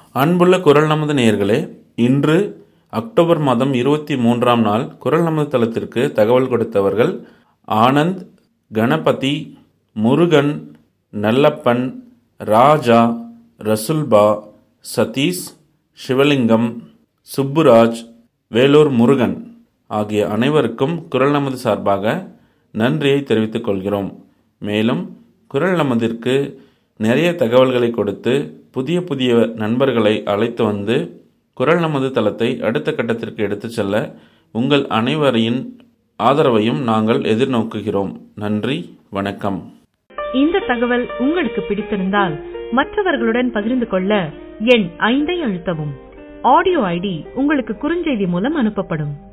அன்புள்ள குரல் நமது நேயர்களே இன்று அக்டோபர் மாதம் இருபத்தி மூன்றாம் நாள் குரல் நமது தளத்திற்கு தகவல் கொடுத்தவர்கள் ஆனந்த் கணபதி முருகன் நல்லப்பன் ராஜா ரசுல்பா சதீஷ் சிவலிங்கம் சுப்புராஜ் வேலூர் முருகன் ஆகிய அனைவருக்கும் குரல் நமது சார்பாக நன்றியை தெரிவித்துக் கொள்கிறோம் மேலும் குரல் நமதிற்கு நிறைய தகவல்களை கொடுத்து புதிய புதிய நண்பர்களை அழைத்து வந்து குரல் நமது தளத்தை அடுத்த கட்டத்திற்கு எடுத்துச் செல்ல உங்கள் அனைவரின் ஆதரவையும் நாங்கள் எதிர்நோக்குகிறோம் நன்றி வணக்கம் இந்த தகவல் உங்களுக்கு பிடித்திருந்தால் மற்றவர்களுடன் பகிர்ந்து கொள்ள எண் ஐந்தை அழுத்தவும் ஆடியோ ஐடி உங்களுக்கு குறுஞ்செய்தி மூலம் அனுப்பப்படும்